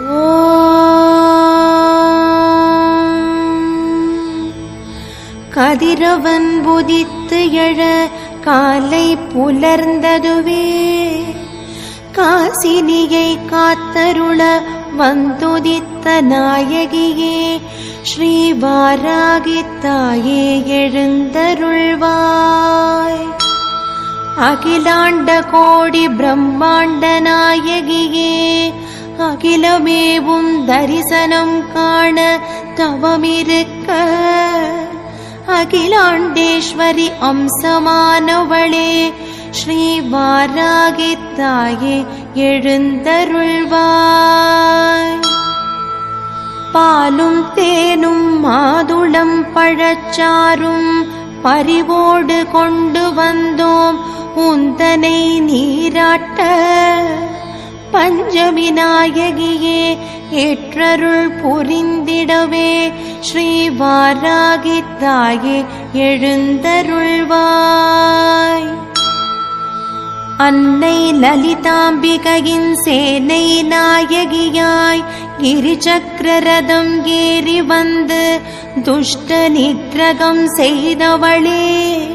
ஓம். கதிரவன் உதித்து எழ காலை புலர்ந்ததுவே காசினியை காத்தருள வந்துதித்த நாயகியே ஸ்ரீவாராகித்தாயே எழுந்தருள்வாய் அகிலாண்ட கோடி பிரம்மாண்ட நாயகியே அகிலமேவும் தரிசனம் காண தவமிருக்க அகிலாண்டேஸ்வரி அம்சமானவளே ஸ்ரீ வாராகித்தாயே எழுந்தருள்வாய் பாலும் தேனும் மாதுளம் பழச்சாரும் பரிவோடு கொண்டு வந்தோம் உந்தனை நீராட்ட பஞ்சமி நாயகியே ஏற்றருள் புரிந்திடவே ஸ்ரீ வாராகித்தாயே எழுந்தருள்வாய் அன்னை லலிதாம்பிகையின் சேனை நாயகியாய் கிரிச்சக்கரரதம் ஏறி வந்து துஷ்ட நிகிரகம் செய்தவளே